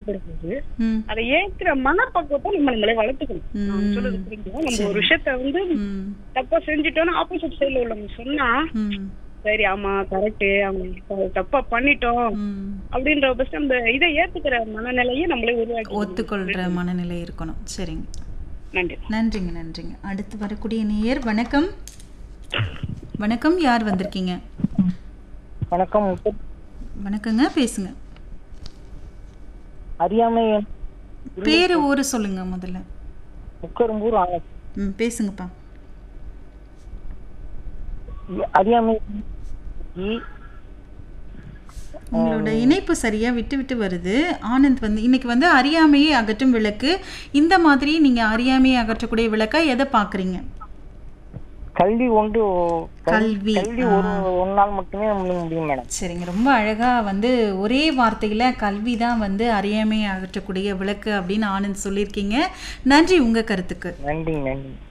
ஏற்படும்போது ம் அதை ஏற்கிற மனப்பக்குவத்தை நம்ம நம்மளே வளர்த்துக்கணும் நான் ம். சொல்றது புரிஞ்சுக்கணும் நம்ம ஒரு விஷயத்த வந்து ம் தப்பா செஞ்சுட்டோம்னா ஆப்போசிட் சைடுல உள்ளவங்க சொன்னா ம் சரி ஆமா கரெக்ட் அவங்க இப்ப தப்பா பண்ணிட்டோம் ம் அப்படின்ற பட்சம் அந்த இதை ஏத்துக்கிற மனநிலையை நம்மளே உருவாக்கி ஒத்துக்கொள்கிற மனநிலை இருக்கணும் சரிங்க நன்றி நன்றிங்க நன்றிங்க அடுத்து வரக்கூடிய நேயர் வணக்கம் வணக்கம் யார் வந்திருக்கீங்க வணக்கம் வணக்கங்க பேசுங்க அறியாமை பேரு ஊரு சொல்லுங்க முதல்ல முக்கரும்பூர் ஆ- ம் பேசுங்கப்பா அறியாமை இ- உங்களோட இணைப்பு சரியா விட்டு விட்டு வருது ஆனந்த் வந்து இன்னைக்கு வந்து அறியாமையை அகற்றும் விளக்கு இந்த மாதிரி நீங்க அறியாமையை அகற்றக்கூடிய விளக்கா எதை பாக்குறீங்க கல்வி ஒன்று கல்வி, கல்வி ஒரு ஒரு நாள் மட்டுமே முடிய முடியும் மேடம் சரிங்க ரொம்ப அழகா வந்து ஒரே வார்த்தையில கல்வி தான் வந்து அறியாமையை அகற்றக்கூடிய விளக்கு அப்படின்னு ஆனந்த் சொல்லியிருக்கீங்க நன்றி உங்க கருத்துக்கு நன்றி நன்றி